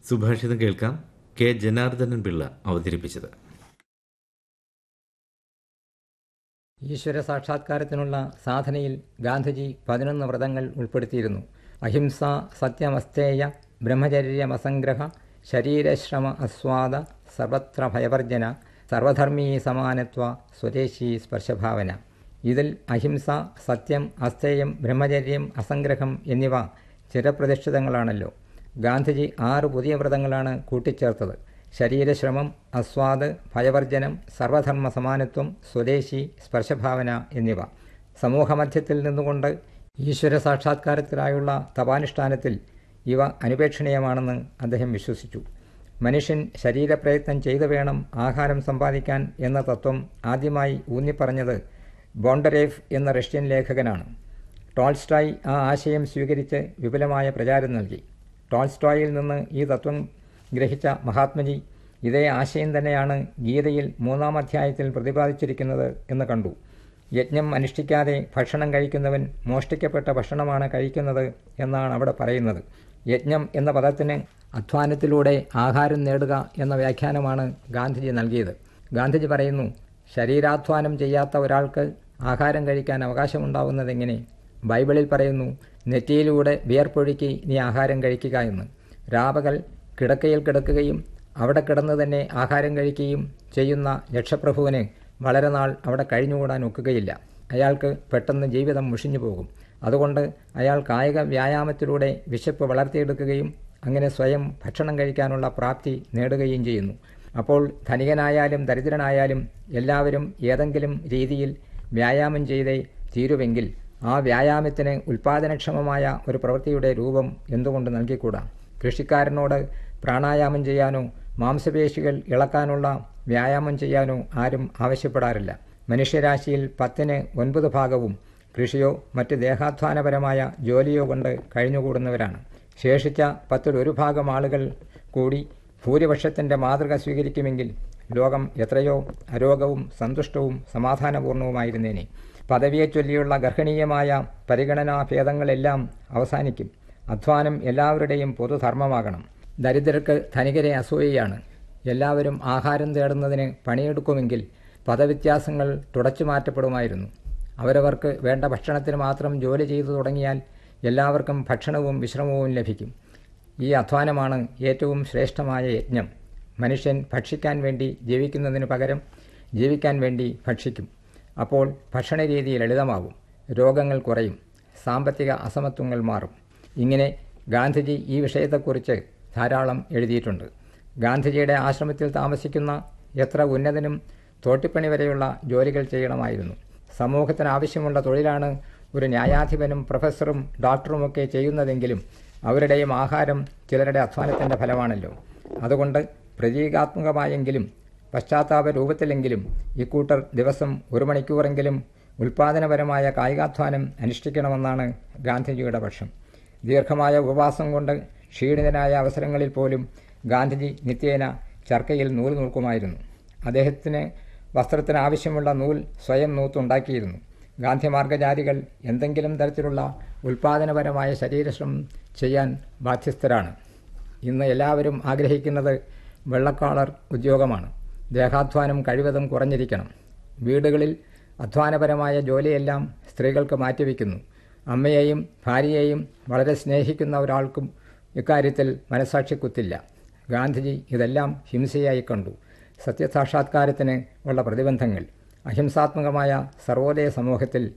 സുഭാഷിതം കേൾക്കാം കെ ജനാർദ്ദനൻ പിള്ള അവതരിപ്പിച്ചത് ഈശ്വര സാക്ഷാത്കാരത്തിനുള്ള സാധനയിൽ ഗാന്ധിജി പതിനൊന്ന് വ്രതങ്ങൾ ഉൾപ്പെടുത്തിയിരുന്നു അഹിംസ സത്യമസ്തേയ ബ്രഹ്മചര്യമസംഗ്രഹ ശരീരശ്രമ അസ്വാദ സർവത്ര ഭയവർജന സർവധർമ്മീ സമാനത്വ സ്വദേശി സ്പർശഭാവന ഇതിൽ അഹിംസ സത്യം അസ്തേയം ബ്രഹ്മചര്യം അസംഗ്രഹം എന്നിവ ചിരപ്രതിഷ്ഠിതങ്ങളാണല്ലോ ഗാന്ധിജി ആറ് പുതിയ വ്രതങ്ങളാണ് കൂട്ടിച്ചേർത്തത് ശരീരശ്രമം അസ്വാദ് ഭയവർജനം സർവധർമ്മ സമാനത്വം സ്വദേശി സ്പർശഭാവന എന്നിവ സമൂഹമധ്യത്തിൽ നിന്നുകൊണ്ട് ഈശ്വര സാക്ഷാത്കാരത്തിനായുള്ള തപാനുഷ്ഠാനത്തിൽ ഇവ അനുപേക്ഷണീയമാണെന്ന് അദ്ദേഹം വിശ്വസിച്ചു മനുഷ്യൻ ശരീരപ്രയത്നം ചെയ്തു വേണം ആഹാരം സമ്പാദിക്കാൻ എന്ന തത്വം ആദ്യമായി ഊന്നിപ്പറഞ്ഞത് ബോണ്ടരേഫ് എന്ന റഷ്യൻ ലേഖകനാണ് ടോൾസ്റ്റോയ് ആ ആശയം സ്വീകരിച്ച് വിപുലമായ പ്രചാരം നൽകി ടോൾസ്റ്റോയിൽ നിന്ന് ഈ തത്വം ഗ്രഹിച്ച മഹാത്മജി ഇതേ ആശയം തന്നെയാണ് ഗീതയിൽ മൂന്നാം അധ്യായത്തിൽ പ്രതിപാദിച്ചിരിക്കുന്നത് എന്ന് കണ്ടു യജ്ഞം അനുഷ്ഠിക്കാതെ ഭക്ഷണം കഴിക്കുന്നവൻ മോഷ്ടിക്കപ്പെട്ട ഭക്ഷണമാണ് കഴിക്കുന്നത് എന്നാണ് അവിടെ പറയുന്നത് യജ്ഞം എന്ന പദത്തിന് അധ്വാനത്തിലൂടെ ആഹാരം നേടുക എന്ന വ്യാഖ്യാനമാണ് ഗാന്ധിജി നൽകിയത് ഗാന്ധിജി പറയുന്നു ശരീരാധ്വാനം ചെയ്യാത്ത ഒരാൾക്ക് ആഹാരം കഴിക്കാൻ അവകാശമുണ്ടാവുന്നതെങ്ങനെ ബൈബിളിൽ പറയുന്നു നെറ്റിയിലൂടെ വിയർപ്പൊഴുക്കി നീ ആഹാരം കഴിക്കുക എന്ന് രാപകൽ കിടക്കയിൽ കിടക്കുകയും അവിടെ കിടന്ന് തന്നെ ആഹാരം കഴിക്കുകയും ചെയ്യുന്ന ലക്ഷപ്രഭുവിന് വളരെ നാൾ അവിടെ കഴിഞ്ഞുകൂടാൻ ഒക്കുകയില്ല അയാൾക്ക് പെട്ടെന്ന് ജീവിതം മുഷിഞ്ഞു പോകും അതുകൊണ്ട് അയാൾ കായിക വ്യായാമത്തിലൂടെ വിശപ്പ് വളർത്തിയെടുക്കുകയും അങ്ങനെ സ്വയം ഭക്ഷണം കഴിക്കാനുള്ള പ്രാപ്തി നേടുകയും ചെയ്യുന്നു അപ്പോൾ ധനികനായാലും ദരിദ്രനായാലും എല്ലാവരും ഏതെങ്കിലും രീതിയിൽ വ്യായാമം ചെയ്തേ തീരുവെങ്കിൽ ആ വ്യായാമത്തിന് ഉൽപാദനക്ഷമമായ ഒരു പ്രവൃത്തിയുടെ രൂപം എന്തുകൊണ്ട് നൽകിക്കൂടാ കൃഷിക്കാരനോട് പ്രാണായാമം ചെയ്യാനോ മാംസപേശികൾ ഇളക്കാനുള്ള വ്യായാമം ചെയ്യാനോ ആരും ആവശ്യപ്പെടാറില്ല മനുഷ്യരാശിയിൽ പത്തിന് ഒൻപത് ഭാഗവും കൃഷിയോ മറ്റ് ദേഹാധ്വാനപരമായ ജോലിയോ കൊണ്ട് കഴിഞ്ഞുകൂടുന്നവരാണ് ശേഷിച്ച പത്തിൽ ഒരു ഭാഗം ആളുകൾ കൂടി ഭൂരിപക്ഷത്തിൻ്റെ മാതൃക സ്വീകരിക്കുമെങ്കിൽ ലോകം എത്രയോ അരോഗവും സന്തുഷ്ടവും സമാധാനപൂർണവുമായിരുന്നേനെ പദവിയെ ചൊല്ലിയുള്ള ഗർഹണീയമായ പരിഗണനാഭേദങ്ങളെല്ലാം അവസാനിക്കും അധ്വാനം എല്ലാവരുടെയും പൊതുധർമ്മമാകണം ദരിദ്രർക്ക് ധനികരെ അസൂയയാണ് എല്ലാവരും ആഹാരം തേടുന്നതിന് പണിയെടുക്കുമെങ്കിൽ പദവ്യത്യാസങ്ങൾ തുടച്ചു മാറ്റപ്പെടുമായിരുന്നു അവരവർക്ക് വേണ്ട ഭക്ഷണത്തിന് മാത്രം ജോലി ചെയ്തു തുടങ്ങിയാൽ എല്ലാവർക്കും ഭക്ഷണവും വിശ്രമവും ലഭിക്കും ഈ അധ്വാനമാണ് ഏറ്റവും ശ്രേഷ്ഠമായ യജ്ഞം മനുഷ്യൻ ഭക്ഷിക്കാൻ വേണ്ടി ജീവിക്കുന്നതിന് പകരം ജീവിക്കാൻ വേണ്ടി ഭക്ഷിക്കും അപ്പോൾ ഭക്ഷണരീതി ലളിതമാകും രോഗങ്ങൾ കുറയും സാമ്പത്തിക അസമത്വങ്ങൾ മാറും ഇങ്ങനെ ഗാന്ധിജി ഈ വിഷയത്തെക്കുറിച്ച് ധാരാളം എഴുതിയിട്ടുണ്ട് ഗാന്ധിജിയുടെ ആശ്രമത്തിൽ താമസിക്കുന്ന എത്ര ഉന്നതനും തോട്ടിപ്പണി വരെയുള്ള ജോലികൾ ചെയ്യണമായിരുന്നു സമൂഹത്തിന് ആവശ്യമുള്ള തൊഴിലാണ് ഒരു ന്യായാധിപനും പ്രൊഫസറും ഡോക്ടറുമൊക്കെ ചെയ്യുന്നതെങ്കിലും അവരുടെയും ആഹാരം ചിലരുടെ അധ്വാനത്തിൻ്റെ ഫലമാണല്ലോ അതുകൊണ്ട് പ്രതീകാത്മകമായെങ്കിലും പശ്ചാത്താപ രൂപത്തിലെങ്കിലും ഇക്കൂട്ടർ ദിവസം ഒരു മണിക്കൂറെങ്കിലും ഉൽപാദനപരമായ കായികാധ്വാനം അനുഷ്ഠിക്കണമെന്നാണ് ഗാന്ധിജിയുടെ പക്ഷം ദീർഘമായ ഉപവാസം കൊണ്ട് ക്ഷീണിതനായ അവസരങ്ങളിൽ പോലും ഗാന്ധിജി നിത്യേന ചർക്കയിൽ നൂൽ നൂൽക്കുമായിരുന്നു അദ്ദേഹത്തിന് വസ്ത്രത്തിന് ആവശ്യമുള്ള നൂൽ സ്വയം നൂത്തുണ്ടാക്കിയിരുന്നു ഗാന്ധിമാർഗജാരികൾ എന്തെങ്കിലും തരത്തിലുള്ള ഉൽപാദനപരമായ ശരീരശ്രമം ചെയ്യാൻ ബാധ്യസ്ഥരാണ് ഇന്ന് എല്ലാവരും ആഗ്രഹിക്കുന്നത് വെള്ളക്കാളർ ഉദ്യോഗമാണ് ദേഹാധ്വാനം കഴിവതും കുറഞ്ഞിരിക്കണം വീടുകളിൽ അധ്വാനപരമായ ജോലിയെല്ലാം സ്ത്രീകൾക്ക് മാറ്റിവെക്കുന്നു അമ്മയെയും ഭാര്യയെയും വളരെ സ്നേഹിക്കുന്ന ഒരാൾക്കും ഇക്കാര്യത്തിൽ മനസാക്ഷി കുത്തില്ല ഗാന്ധിജി ഇതെല്ലാം ഹിംസയായി കണ്ടു സത്യസാക്ഷാത്കാരത്തിന് ഉള്ള പ്രതിബന്ധങ്ങൾ അഹിംസാത്മകമായ സർവോദയ സമൂഹത്തിൽ